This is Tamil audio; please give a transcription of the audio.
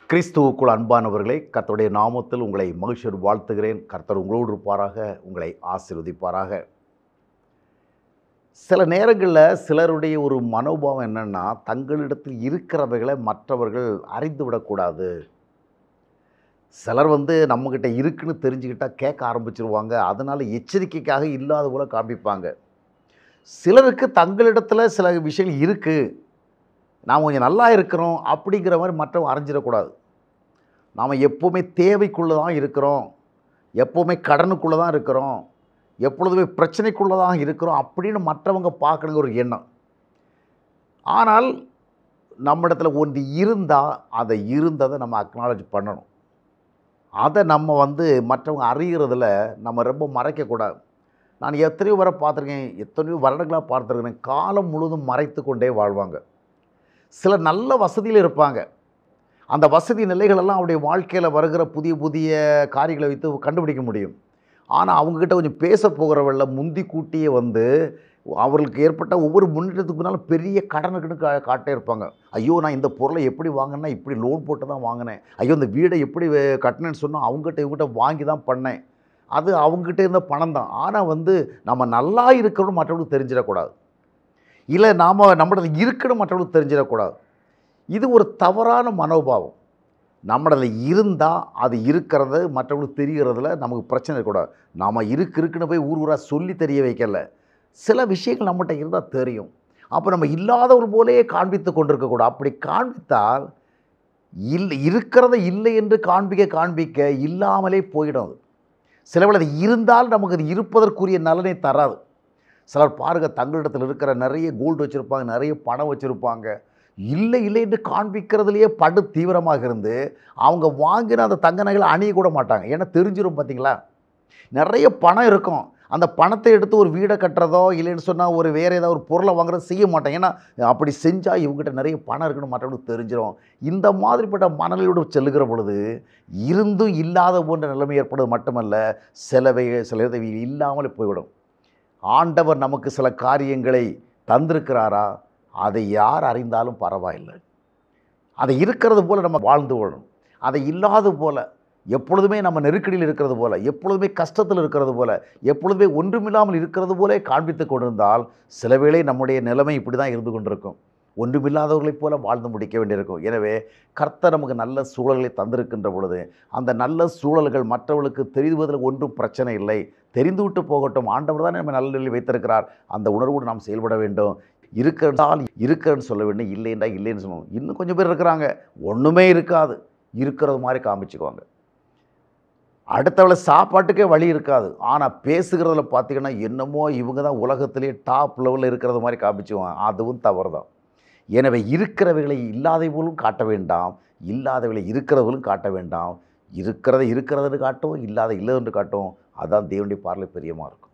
கிறிஸ்துவுக்குள் அன்பானவர்களே கர்த்தருடைய நாமத்தில் உங்களை மகிழ்ச்சியோடு வாழ்த்துகிறேன் கர்த்தர் உங்களோடு இருப்பாராக உங்களை ஆசீர்வதிப்பாராக சில நேரங்களில் சிலருடைய ஒரு மனோபாவம் என்னென்னா தங்களிடத்தில் இருக்கிறவைகளை மற்றவர்கள் அறிந்து விடக்கூடாது சிலர் வந்து நம்மக்கிட்ட இருக்குன்னு தெரிஞ்சுக்கிட்டால் கேட்க ஆரம்பிச்சிருவாங்க அதனால் எச்சரிக்கைக்காக இல்லாத போல காண்பிப்பாங்க சிலருக்கு தங்களிடத்தில் சில விஷயங்கள் இருக்குது நாம் கொஞ்சம் நல்லா இருக்கிறோம் அப்படிங்கிற மாதிரி மற்றவங்க அறிஞ்சிடக்கூடாது நாம் எப்போவுமே தேவைக்குள்ளே தான் இருக்கிறோம் எப்போவுமே கடனுக்குள்ளே தான் இருக்கிறோம் எப்பொழுதுமே பிரச்சனைக்குள்ளே தான் இருக்கிறோம் அப்படின்னு மற்றவங்க பார்க்கணுங்க ஒரு எண்ணம் ஆனால் நம்ம இடத்துல ஒன்று இருந்தால் அதை இருந்ததை நம்ம அக்னாலஜ் பண்ணணும் அதை நம்ம வந்து மற்றவங்க அறிகிறதுல நம்ம ரொம்ப மறைக்கக்கூடாது நான் எத்தனையோ வரை பார்த்துருக்கேன் எத்தனையோ வருடங்களாக பார்த்துருக்கேன் காலம் முழுவதும் மறைத்து கொண்டே வாழ்வாங்க சிலர் நல்ல வசதியில் இருப்பாங்க அந்த வசதி நிலைகளெல்லாம் அவருடைய வாழ்க்கையில் வருகிற புதிய புதிய காரியங்களை வைத்து கண்டுபிடிக்க முடியும் ஆனால் அவங்கக்கிட்ட கொஞ்சம் பேச போகிறவள்ள முந்தி கூட்டியே வந்து அவர்களுக்கு ஏற்பட்ட ஒவ்வொரு முன்னேற்றத்துக்கு முன்னால் பெரிய கடனுக்குன்னு கா காட்டே இருப்பாங்க ஐயோ நான் இந்த பொருளை எப்படி வாங்கினேன் இப்படி லோன் போட்டு தான் வாங்கினேன் ஐயோ இந்த வீடை எப்படி வே- கட்டினேன்னு சொன்னால் அவங்ககிட்ட இவங்ககிட்ட வாங்கி தான் பண்ணேன் அது அவங்ககிட்ட இருந்த பணம் தான் ஆனால் வந்து நம்ம நல்லா இருக்கிறோம் மற்றவங்களுக்கு தெரிஞ்சிடக்கூடாது இல்லை நாம் நம்மளது இருக்குன்னு மற்றவங்களுக்கு தெரிஞ்சிடக்கூடாது இது ஒரு தவறான மனோபாவம் நம்மளது இருந்தால் அது இருக்கிறது மற்றவங்களுக்கு தெரிகிறதுல நமக்கு பிரச்சனை இருக்கக்கூடாது நாம் இருக்கு இருக்குன்னு போய் ஊர் ஊராக சொல்லி தெரிய வைக்கல சில விஷயங்கள் நம்மகிட்ட இருந்தால் தெரியும் அப்போ நம்ம இல்லாதவர் போலேயே காண்பித்து கொண்டிருக்கக்கூடாது அப்படி காண்பித்தால் இல்லை இருக்கிறத இல்லை என்று காண்பிக்க காண்பிக்க இல்லாமலே போயிடும் அது சிலவில் அது இருந்தால் நமக்கு அது இருப்பதற்குரிய நலனை தராது சிலர் பாருங்க தங்களிடத்தில் இருக்கிற நிறைய கோல்டு வச்சுருப்பாங்க நிறைய பணம் வச்சுருப்பாங்க இல்லை இல்லை என்று காண்பிக்கிறதுலையே படு தீவிரமாக இருந்து அவங்க வாங்கின அந்த தங்க நகைகளை அணிய கூட மாட்டாங்க ஏன்னா தெரிஞ்சிடும் பார்த்தீங்களா நிறைய பணம் இருக்கும் அந்த பணத்தை எடுத்து ஒரு வீடை கட்டுறதோ இல்லைன்னு சொன்னால் ஒரு வேறு ஏதாவது ஒரு பொருளை வாங்குறதோ செய்ய மாட்டாங்க ஏன்னா அப்படி செஞ்சால் இவங்ககிட்ட நிறைய பணம் இருக்குன்னு மற்றவங்களுக்கு தெரிஞ்சிடும் இந்த மாதிரிப்பட்ட மனநிலையோடு செல்லுகிற பொழுது இருந்தும் இல்லாத போன்ற நிலைமை ஏற்படுவது மட்டுமல்ல சிலவை சில இதை இல்லாமல் போய்விடும் ஆண்டவர் நமக்கு சில காரியங்களை தந்திருக்கிறாரா அதை யார் அறிந்தாலும் பரவாயில்லை அதை இருக்கிறது போல் நம்ம வாழ்ந்து வாழணும் அதை இல்லாத போல் எப்பொழுதுமே நம்ம நெருக்கடியில் இருக்கிறது போல எப்பொழுதுமே கஷ்டத்தில் இருக்கிறது போல எப்பொழுதுமே ஒன்றுமில்லாமல் இருக்கிறது போலே காண்பித்து கொண்டிருந்தால் சில வேளை நம்முடைய நிலைமை இப்படி தான் இருந்து கொண்டிருக்கும் ஒன்றுமில்லாதவர்களைப் போல வாழ்ந்து முடிக்க வேண்டியிருக்கும் எனவே கர்த்தர் நமக்கு நல்ல சூழல்களை தந்திருக்கின்ற பொழுது அந்த நல்ல சூழல்கள் மற்றவர்களுக்கு தெரிவதில் ஒன்றும் பிரச்சனை இல்லை தெரிந்துவிட்டு போகட்டும் ஆண்டவர் தான் நம்ம நல்ல நிலையில் வைத்திருக்கிறார் அந்த உணர்வோடு நாம் செயல்பட வேண்டும் இருக்கிறதால் இருக்கிறன்னு சொல்ல வேண்டும் இல்லை என்றால் இல்லைன்னு சொல்லணும் இன்னும் கொஞ்சம் பேர் இருக்கிறாங்க ஒன்றுமே இருக்காது இருக்கிறது மாதிரி காமிச்சுக்குவாங்க அடுத்தவளை சாப்பாட்டுக்கே வழி இருக்காது ஆனால் பேசுகிறதுல பார்த்தீங்கன்னா என்னமோ இவங்க தான் உலகத்திலே டாப் லெவலில் இருக்கிறது மாதிரி காமிச்சுவாங்க அதுவும் தவறு தான் எனவே இருக்கிறவைகளை இல்லாதை போலும் காட்ட வேண்டாம் இல்லாதவைகளை இருக்கிறவர்களும் காட்ட வேண்டாம் இருக்கிறத இருக்கிறதுன்னு காட்டும் இல்லாத இல்லை என்று காட்டும் அதான் தேவனுடைய பார்வை பிரியமாக இருக்கும்